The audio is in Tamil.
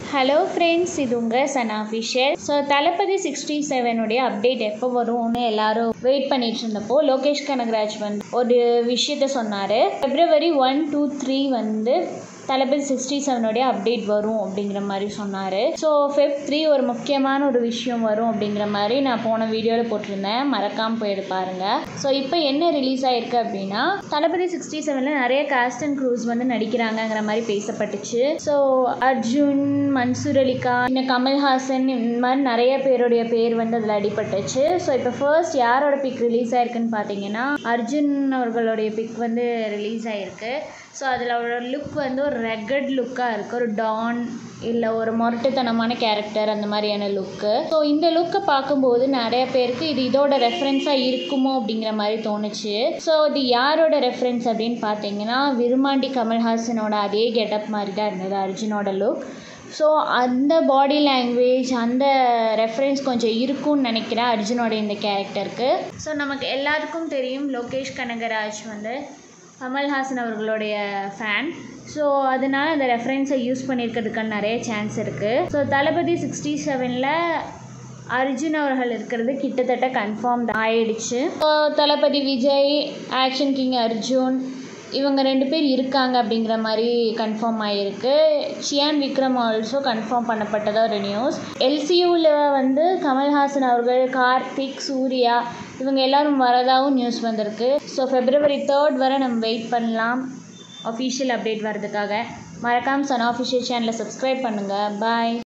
ஹலோ ஃப்ரெண்ட்ஸ் இது உங்கள் Sun official so Thalapathy sixty செவனுடைய அப்டேட் எப்போ வரும்னு எல்லாரும் வெயிட் பண்ணிட்டு இருந்தப்போ லோகேஷ் கனகராஜ் வந்து ஒரு விஷயத்த சொன்னார் ஃபெப்ரவரி ஒன் டூ த்ரீ வந்து தளபதி சிக்ஸ்டி செவனுடைய அப்டேட் வரும் அப்படிங்கிற மாதிரி சொன்னார் ஸோ ஃபெப் த்ரீ ஒரு முக்கியமான ஒரு விஷயம் வரும் அப்படிங்கிற மாதிரி நான் போன வீடியோவில் போட்டிருந்தேன் மறக்காமல் போயிடு பாருங்கள் ஸோ இப்போ என்ன ரிலீஸ் ஆயிருக்கு அப்படின்னா தளபதி சிக்ஸ்டி செவனில் நிறைய காஸ்ட் அண்ட் க்ரூஸ் வந்து நடிக்கிறாங்கங்கிற மாதிரி பேசப்பட்டுச்சு ஸோ அர்ஜுன் மன்சூர் அலிகா இன்னும் கமல்ஹாசன் இந்த மாதிரி நிறைய பேருடைய பேர் வந்து அதில் அடிபட்டுச்சு ஸோ இப்போ ஃபர்ஸ்ட் யாரோட பிக் ரிலீஸ் ஆயிருக்குன்னு பார்த்தீங்கன்னா அர்ஜுன் அவர்களுடைய பிக் வந்து ரிலீஸ் ஆயிருக்கு ஸோ அதில் அவரோட லுக் வந்து ஒரு ரெகட் லுக்காக இருக்குது ஒரு டான் இல்லை ஒரு முரட்டுத்தனமான கேரக்டர் அந்த மாதிரியான லுக்கு ஸோ இந்த லுக்கை பார்க்கும்போது நிறைய பேருக்கு இது இதோட ரெஃபரன்ஸாக இருக்குமோ அப்படிங்கிற மாதிரி தோணுச்சு ஸோ இது யாரோட ரெஃபரன்ஸ் அப்படின்னு பார்த்தீங்கன்னா விருமாண்டி கமல்ஹாசனோட அதே கெட்டப் மாதிரி தான் இருந்தது அர்ஜுனோட லுக் ஸோ அந்த பாடி லாங்குவேஜ் அந்த ரெஃபரன்ஸ் கொஞ்சம் இருக்கும்னு நினைக்கிறேன் அர்ஜுனோட இந்த கேரக்டருக்கு ஸோ நமக்கு எல்லாருக்கும் தெரியும் லோகேஷ் கனகராஜ் வந்து கமல்ஹாசன் அவர்களுடைய ஃபேன் ஸோ அதனால் அந்த ரெஃபரன்ஸை யூஸ் பண்ணியிருக்கிறதுக்கான நிறைய சான்ஸ் இருக்குது ஸோ தளபதி சிக்ஸ்டி செவனில் அர்ஜுன் அவர்கள் இருக்கிறது கிட்டத்தட்ட கன்ஃபார்ம் ஆயிடுச்சு so Thalapathy Vijay action king Arjun இவங்க ரெண்டு பேர் இருக்காங்க அப்படிங்கிற மாதிரி கன்ஃபார்ம் ஆகிருக்கு சியான் விக்ரம் ஆல்சோ கன்ஃபார்ம் பண்ணப்பட்டதாக ஒரு நியூஸ் எல்சியூவில் வந்து கமல்ஹாசன் அவர்கள் கார்த்திக் சூர்யா இவங்க எல்லாரும் வரதாகவும் நியூஸ் வந்திருக்கு ஸோ ஃபெப்ரவரி தேர்ட் வரை நம்ம வெயிட் பண்ணலாம் அஃபிஷியல் அப்டேட் வர்றதுக்காக மறக்காமல் சன் ஆஃபிஷியல் சேனலை சப்ஸ்கிரைப் பண்ணுங்கள் பாய்